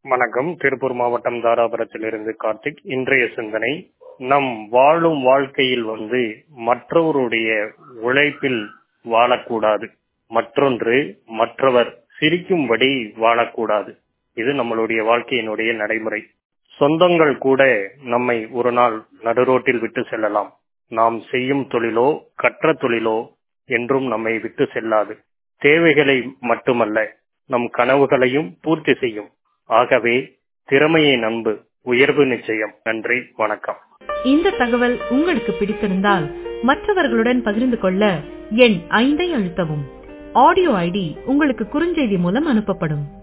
வணக்கம் திருப்பூர் மாவட்டம் தாராபுரத்திலிருந்து கார்த்திக் இன்றைய சிந்தனை நம் வாழும் வாழ்க்கையில் வந்து மற்றவருடைய உழைப்பில் வாழக்கூடாது மற்றொன்று மற்றவர் சிரிக்கும்படி வாழக்கூடாது இது நம்மளுடைய வாழ்க்கையினுடைய நடைமுறை சொந்தங்கள் கூட நம்மை ஒரு நாள் நடுரோட்டில் விட்டு செல்லலாம் நாம் செய்யும் தொழிலோ கற்ற தொழிலோ என்றும் நம்மை விட்டு செல்லாது தேவைகளை மட்டுமல்ல நம் கனவுகளையும் பூர்த்தி செய்யும் ஆகவே திறமையை நம்பு உயர்வு நிச்சயம் நன்றி வணக்கம் இந்த தகவல் உங்களுக்கு பிடித்திருந்தால் மற்றவர்களுடன் பகிர்ந்து கொள்ள எண் ஐந்தை அழுத்தவும் ஆடியோ ஐடி உங்களுக்கு குறுஞ்செய்தி மூலம் அனுப்பப்படும்